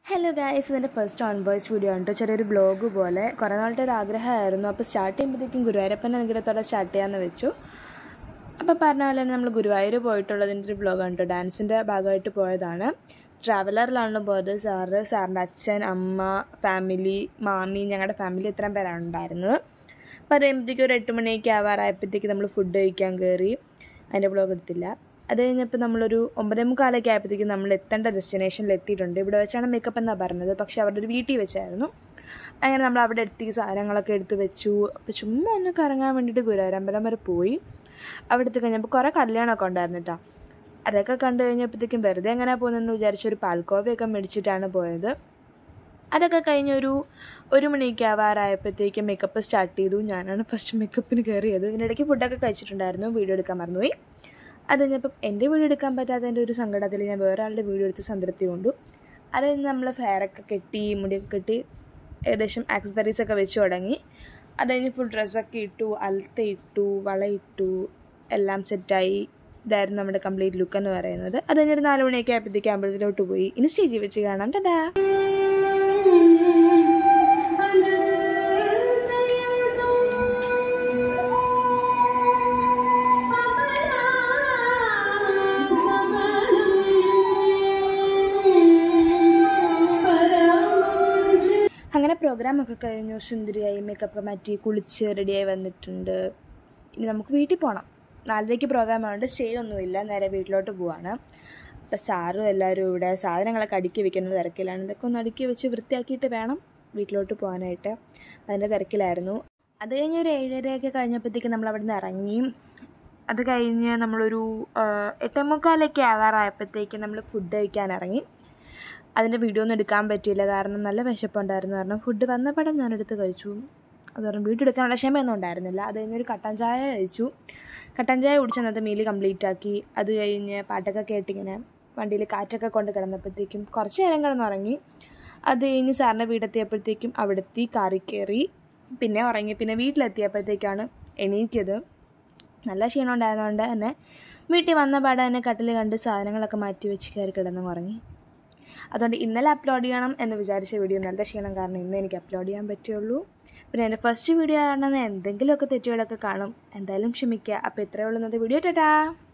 hello guys ഇതിൻ്റെ first own voice video ആണ് കേട്ടോ ചെറിയൊരു ബ്ലോഗ് പോലെ കുറേ നാളത്തെ ഒരു ആഗ്രഹമായിരുന്നു അപ്പോൾ സ്റ്റാർട്ട് ചെയ്യുമ്പോഴത്തേക്കും ഗുരുവായൂരപ്പൻ അനുഗ്രഹത്തോടെ സ്റ്റാർട്ട് ചെയ്യാമെന്ന് വെച്ചു അപ്പോൾ പറഞ്ഞ പോലെ തന്നെ നമ്മൾ ഗുരുവായൂർ പോയിട്ടുള്ളതിൻ്റെ ഒരു ബ്ലോഗാണ് കേട്ടോ ഡാൻസിൻ്റെ ഭാഗമായിട്ട് പോയതാണ് ട്രാവലറിലാണ് പോയത് സാറ് സാറിൻ്റെ അച്ഛൻ അമ്മ ഫാമിലി മാമി ഞങ്ങളുടെ ഫാമിലി ഇത്രയും പേരാണ് ഉണ്ടായിരുന്നത് അപ്പോൾ അത് കഴിയുമ്പോഴത്തേക്കും ഒരു എട്ട് മണിയൊക്കെ ആവാറായപ്പോഴത്തേക്ക് നമ്മൾ ഫുഡ് കഴിക്കാൻ കയറി അതിൻ്റെ ബ്ലോഗ് എടുത്തില്ല അത് കഴിഞ്ഞപ്പോൾ നമ്മളൊരു ഒമ്പതേ മുക്കാലൊക്കെ ആയപ്പോഴത്തേക്കും നമ്മൾ എത്തേണ്ട ഡെസ്റ്റിനേഷനിൽ എത്തിയിട്ടുണ്ട് ഇവിടെ വെച്ചാണ് മേക്കപ്പ് എന്നാണ് പറഞ്ഞത് പക്ഷേ അവരുടെ ഒരു വീട്ടിൽ വെച്ചായിരുന്നു അങ്ങനെ നമ്മൾ അവിടെ എത്തി സാധനങ്ങളൊക്കെ എടുത്ത് വെച്ചു അപ്പോൾ ചുമ്മാ ഒന്ന് കറങ്ങാൻ വേണ്ടിയിട്ട് ഗുരുവായൂരമ്പലം വരെ പോയി അവിടെ എത്തി കഴിഞ്ഞപ്പോൾ കുറേ കല്യാണമൊക്കെ ഉണ്ടായിരുന്നു കേട്ടോ അതൊക്കെ കണ്ടു കഴിഞ്ഞപ്പോഴത്തേക്കും വെറുതെ എങ്ങനെ പോകുന്നതെന്ന് വിചാരിച്ചൊരു പാൽക്കോവയൊക്കെ മേടിച്ചിട്ടാണ് പോയത് അതൊക്കെ കഴിഞ്ഞൊരു ഒരു മണിയൊക്കെ ആവാറായപ്പോഴത്തേക്കും മേക്കപ്പ് സ്റ്റാർട്ട് ചെയ്തു ഞാനാണ് ഫസ്റ്റ് മേക്കപ്പിന് കയറിയത് ഇതിനിടയ്ക്ക് ഫുഡൊക്കെ കഴിച്ചിട്ടുണ്ടായിരുന്നു വീഡിയോ എടുക്കാൻ മറന്നുപോയി അത് കഴിഞ്ഞപ്പം എൻ്റെ വീഡിയോ എടുക്കാൻ പറ്റാത്തതിൻ്റെ ഒരു സങ്കടത്തിൽ ഞാൻ വേറെ ആളുടെ വീഡിയോ എടുത്ത് സംതൃപ്തി കൊണ്ടു അത് കഴിഞ്ഞ് നമ്മൾ ഫെയറൊക്കെ കെട്ടി മുടിയൊക്കെ കെട്ടി ഏകദേശം ആക്സസറീസ് ഒക്കെ വെച്ച് തുടങ്ങി അത് കഴിഞ്ഞ് ഫുൾ ഡ്രസ്സൊക്കെ ഇട്ടു അൽത്ത ഇട്ടു വള ഇട്ടു എല്ലാം സെറ്റായി ഇതായിരുന്നു നമ്മുടെ കംപ്ലീറ്റ് ലുക്ക് എന്ന് പറയുന്നത് അത് കഴിഞ്ഞൊരു നാല് മണിയൊക്കെ ആയപ്പോഴത്തേക്ക് അമ്പലത്തിലോട്ട് പോയി ഇനി സ്റ്റേജിൽ വെച്ച് കാണാം ടാ അങ്ങനെ പ്രോഗ്രാമൊക്കെ കഴിഞ്ഞു സുന്ദരിയായി മേക്കപ്പ് മാറ്റി കുളിച്ച് റെഡിയായി വന്നിട്ടുണ്ട് ഇനി നമുക്ക് വീട്ടിൽ പോകണം നാലരയ്ക്ക് പ്രോഗ്രാം ആയതുകൊണ്ട് സ്റ്റേ ഒന്നുമില്ല നേരെ വീട്ടിലോട്ട് പോവാണ് അപ്പം സാറും എല്ലാവരും ഇവിടെ സാധനങ്ങളൊക്കെ അടുക്കി വെക്കുന്ന തിരക്കിലാണ് ഇതൊക്കെ ഒന്ന് അടുക്കി വെച്ച് വൃത്തിയാക്കിയിട്ട് വേണം വീട്ടിലോട്ട് പോകാനായിട്ട് അതിൻ്റെ തിരക്കിലായിരുന്നു അത് കഴിഞ്ഞ് ഒരു ഏഴരയൊക്കെ കഴിഞ്ഞപ്പോഴത്തേക്ക് നമ്മൾ അവിടെ നിന്ന് ഇറങ്ങി അത് കഴിഞ്ഞ് നമ്മളൊരു എട്ടേ മുക്കാലൊക്കെ ആവാറായപ്പോഴത്തേക്ക് നമ്മൾ ഫുഡ് കഴിക്കാൻ ഇറങ്ങി അതിൻ്റെ വീഡിയോ ഒന്നും എടുക്കാൻ പറ്റിയില്ല കാരണം നല്ല വിശപ്പുണ്ടായിരുന്നു കാരണം ഫുഡ് വന്നപ്പോഴും ഞാനെടുത്ത് കഴിച്ചു അത് കാരണം വീഡിയോ എടുക്കാനുള്ള ക്ഷമയൊന്നും ഉണ്ടായിരുന്നില്ല അത് കഴിഞ്ഞൊരു കട്ടൻ ചായ കഴിച്ചു കട്ടൻ ചായ കുടിച്ച് അന്നത്തെ മീല് കംപ്ലീറ്റ് ആക്കി അത് കഴിഞ്ഞ് പാട്ടൊക്കെ കേട്ടിങ്ങനെ വണ്ടിയിൽ കാറ്റൊക്കെ കൊണ്ട് കിടന്നപ്പോഴത്തേക്കും കുറച്ച് നേരം കിടന്നുറങ്ങി അത് കഴിഞ്ഞ് സാറിൻ്റെ വീടെത്തിയപ്പോഴത്തേക്കും അവിടെത്തി കാറി കയറി പിന്നെ ഉറങ്ങി പിന്നെ വീട്ടിലെത്തിയപ്പോഴത്തേക്കാണ് എണീറ്റത് നല്ല ക്ഷീണം ഉണ്ടായതുകൊണ്ട് തന്നെ വീട്ടിൽ വന്ന പാടെ തന്നെ കട്ടിൽ കണ്ട് സാധനങ്ങളൊക്കെ മാറ്റി വെച്ച് കയറി കിടന്ന് ഉറങ്ങി അതുകൊണ്ട് ഇന്നലെ അപ്ലോഡ് ചെയ്യണം എന്ന് വിചാരിച്ച വീഡിയോ നല്ല ക്ഷീണം കാരണം ഇന്ന് എനിക്ക് അപ്ലോഡ് ചെയ്യാൻ പറ്റുള്ളൂ പിന്നെ എൻ്റെ ഫസ്റ്റ് വീഡിയോ ആണെന്ന് എന്തെങ്കിലുമൊക്കെ തെറ്റുകളൊക്കെ കാണും എന്തായാലും ക്ഷമിക്കുക അപ്പോൾ ഇത്രയേ ഉള്ളൂ ഇന്നത്തെ വീഡിയോ ടാറ്റാ